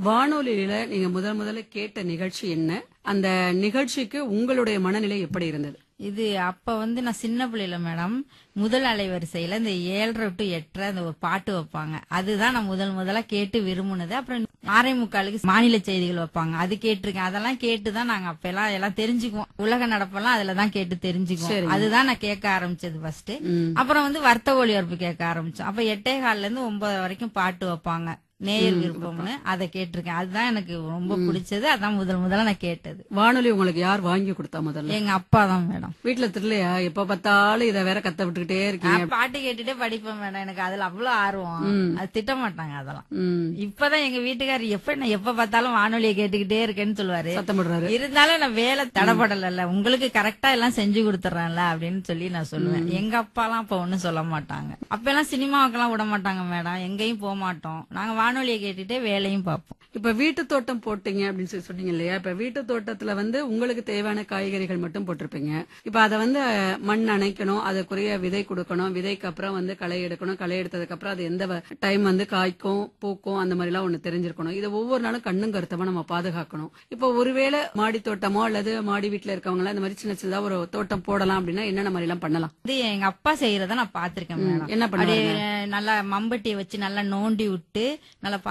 வானொலியில நீங்க முதல் முதல்ல கேட்ட நிகழ்ச்சி என்ன அந்த நிகழ்ச்சிக்கு உங்களுடைய மனநிலை எப்படி இருந்தது இது அப்ப வந்து நான் சின்ன பிள்ளைல மேடம் முதல் அலைவரிசையில இந்த ஏழரை டு எட்டரை அந்த ஒரு பாட்டு வைப்பாங்க அதுதான் நான் முதல் முதல்ல கேட்டு விரும்புனது அப்புறம் ஆறே முக்காலுக்கு மாநில செய்திகள் வைப்பாங்க அது கேட்டிருக்கேன் அதெல்லாம் கேட்டு தான் நாங்க அப்ப எல்லாம் எல்லாம் தெரிஞ்சுக்குவோம் உலக நடப்பெல்லாம் அதுல தான் கேட்டு தெரிஞ்சுக்குவோம் அதுதான் நான் கேட்க ஆரம்பிச்சது ஃபர்ஸ்ட் ம். அப்புறம் வந்து வர்த்த ஒளிபரப்பு கேட்க ஆரம்பிச்சோம் அப்ப எட்டே கால்ல இருந்து ஒன்பது வரைக்கும் பாட்டு வைப்பாங்க நேயர் விருப்பம்னு அதை கேட்டிருக்கேன் அதுதான் எனக்கு ரொம்ப பிடிச்சது அதான் முதல் முதல்ல நான் கேட்டது வானொலி உங்களுக்கு யார் வாங்கி கொடுத்தா முதல்ல எங்க அப்பா தான் மேடம் வீட்டுல தெரியலையா எப்ப பார்த்தாலும் இத வேற கத்த விட்டுக்கிட்டே இருக்கீங்க நான் பாட்டு கேட்டுட்டே படிப்பேன் மேடம் எனக்கு அதுல அவ்வளவு ஆர்வம் அது திட்ட மாட்டாங்க அதெல்லாம் ம். இப்பதான் எங்க வீட்டுக்காரர் எப்ப நான் எப்ப பார்த்தாலும் வானொலியை கேட்டுக்கிட்டே இருக்கேன்னு சொல்லுவாரு சத்தம் போடுறாரு இருந்தாலும் நான் வேலை தடப்படல உங்களுக்கு கரெக்டா எல்லாம் செஞ்சு கொடுத்துறேன்ல அப்படின்னு சொல்லி நான் சொல்லுவேன் எங்க அப்பாலாம் அப்ப ஒண்ணும் சொல்ல மாட்டாங்க அப்ப எல்லாம் சினிமாவுக்கெல்லாம் விட மாட்டாங்க மேடம் எங்கேயும் போக மாட்டோம் நாங்க வானொலியை கேட்டுட்டே வேலையும் பார்ப்போம் இப்ப வீட்டு தோட்டம் போட்டீங்க அப்படின்னு சொல்லி சொன்னீங்க இல்லையா இப்ப வீட்டு தோட்டத்துல வந்து உங்களுக்கு தேவையான காய்கறிகள் மட்டும் போட்டிருப்பீங்க இப்ப அதை வந்து அஹ், மண் அணைக்கணும் அதுக்குரிய விதை கொடுக்கணும் விதைக்கு அப்புறம் வந்து களை எடுக்கணும் களை எடுத்ததுக்கு அப்புறம் அது எந்த டைம் வந்து காய்க்கும் பூக்கும் அந்த மாதிரி எல்லாம் ஒண்ணு தெரிஞ்சிருக்கணும் இதை ஒவ்வொரு நாளும் கண்ணும் கருத்தமா நம்ம பாதுகாக்கணும் இப்போ ஒருவேளை மாடி தோட்டமோ அல்லது மாடி வீட்டுல இருக்கவங்க எல்லாம் இந்த மாதிரி சின்ன சின்னதா ஒரு தோட்டம் போடலாம் அப்படின்னா என்னென்ன மாதிரி எல்லாம் பண்ணலாம் இது எங்க அப்பா செய்யறத நான் பாத்திருக்கேன் மேடம் என்ன பண்ணுவாங்க அப்படியே நல்லா மம்பட்டியை வச்சு நல்லா நோண்டி விட்டு நல்லா